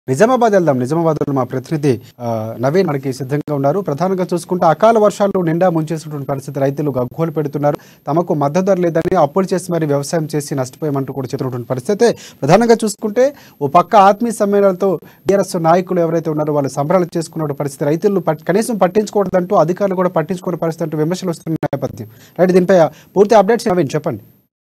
నిజామాబాద్ వెళ్దాం నిజామాబాద్ లో మా ప్రతినిధి ఆ, నవీన్ మనకి సిద్ధంగా ఉన్నారు ప్రధానంగా చూసుకుంటే అకాల వర్షాలు నిండా ముంచేసినటువంటి పరిస్థితి రైతులు గగ్గోలు పెడుతున్నారు తమకు మద్దతు ధర లేదని అప్పులు చేసి మరి వ్యవసాయం చేసి నష్టపోయామంటూ కూడా చెప్తున్నటువంటి పరిస్థితి ప్రధానంగా చూసుకుంటే ఓ పక్క ఆత్మీయ సమ్మేళనాలతో టీఆర్ఎస్ నాయకులు ఎవరైతే ఉన్నారో వాళ్ళు సంబరాలు చేసుకున్న పరిస్థితి రైతులు పట్- కనీసం పట్టించుకోవద్దంటూ అధికారులు కూడా పట్టించుకునే పరిస్థితి అంటూ విమర్శలు వస్తున్న నేపథ్యం రైట్ దీనిపై పూర్తి అప్డేట్స్ నవీన్ చెప్పండి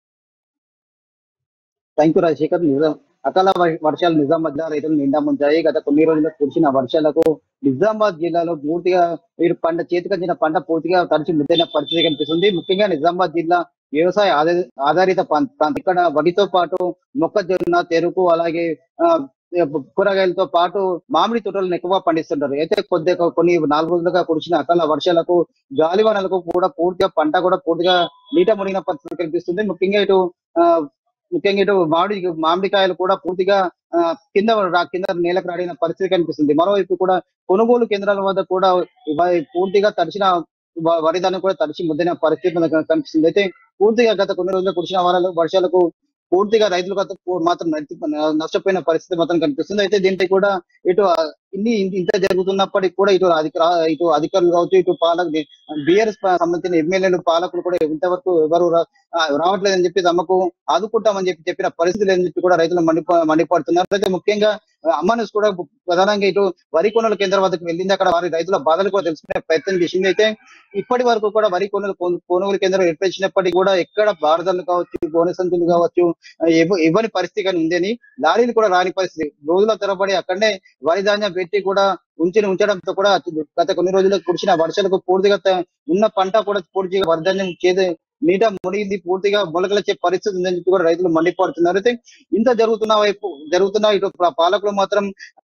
థ్యాంక్ యూ రాజశేఖర్ నిజాం అకాల వ- వర్షాలు నిజామాబాద్ జిల్లా రైతులు నిండా ముంచాయి గత కొన్ని రోజుల్లో కురిసిన వర్షాలకు నిజామాబాద్ జిల్లాలో పూర్తిగా వీరు పంట చేతికొచ్చిన పంట పూర్తిగా తడిచి ముద్దైన పరిస్థితి కనిపిస్తుంది ముఖ్యంగా నిజామాబాద్ జిల్లా వ్యవసాయ ఆధారి- ఆధారిత ప్రాంత ప్రాంతం. ఇక్కడ వరితో పాటు మొక్కజొన్న చెరుకు అలాగే ఆ, కూరగాయలతో పాటు మామిడి తోటలను ఎక్కువ పండిస్తుంటారు అయితే కొద్ది కొన్ని నాలుగు రోజులుగా కురిసిన అకాల వర్షాలకు గాలివానలకు కూడా పూర్తిగా పంట కూడా పూర్తిగా నీట మునిగిన పరిస్థితి కనిపిస్తుంది ముఖ్యంగా ఇటు ఆ, ముఖ్యంగా ఇటు మామిడి మామిడికాయలు కూడా పూర్తిగా ఆ, కింద రా- కింద నేలకు రాడిన పరిస్థితి కనిపిస్తుంది మరోవైపు కూడా కొనుగోలు కేంద్రాల వద్ద కూడా వ- పూర్తిగా తడిచిన వ- వరి ధాన్యం కూడా తడిచి ముద్దిన పరిస్థితి మనకు కనిపిస్తుంది అయితే పూర్తిగా గత కొన్ని రోజులు కురిసిన వారాలు వర్షాలకు పూర్తిగా రైతులు గత పూ- మాత్రం నష్ట- నష్టపోయిన పరిస్థితి మాత్రం కనిపిస్తుంది అయితే దీంట్లో కూడా ఇటు ఆ, ఇన్ని ఇంత- ఇంత జరుగుతున్నప్పటికీ కూడా ఇటు అధిక ఇటు అధికారులు కావచ్చు ఇటు పాలక బిఆర్ఎస్ సంబంధించిన ఎమ్మెల్యేలు పాలకులు కూడా ఇంతవరకు ఎవరు రా- ఆ, రావట్లేదని చెప్పి తమకు ఆదుకుంటామని చెప్పి చెప్పిన పరిస్థితి లేదని చెప్పి కూడా రైతులు మండిపో మండిపడుతున్నారు అయితే ముఖ్యంగా అమ్మనస్ కూడా ప్రధానంగా ఇటు వరి కొనుగోలు కేంద్రం వద్దకు వెళ్ళింది అక్కడ వారి రైతుల బాధలు కూడా తెలుసుకునే ప్రయత్నం చేసింది అయితే ఇప్పటి వరకు కూడా వరి కొనుగోలు కొను- కొనుగోలు కేంద్రం ఏర్పరిచినప్పటికీ కూడా ఎక్కడ భారతలు కావచ్చు గోనెసంతులు కావచ్చు ఆ, ఇవ్వ- ఇవ్వని పరిస్థితి కానీ ఉందని లారీలు కూడా రాని పరిస్థితి రోజుల తరబడి అక్కడనే వరి ధాన్యం పెట్టి కూడా ఉంచిన ఉంచడంతో కూడా గత కొన్ని రోజులకు కురిసిన వర్షాలకు పూర్తిగా త- ఉన్న పంట కూడా పూర్తిగా వరి ధాన్యం చేదే నీట మునిగింది పూర్తిగా మొలకలొచ్చే పరిస్థితి ఉందని చెప్పి కూడా రైతులు మండిపడుతున్నారు అయితే ఇంత జరుగుతున్న వైపు జరుగుతున్న ఇటు పా- పాలకులు మాత్రం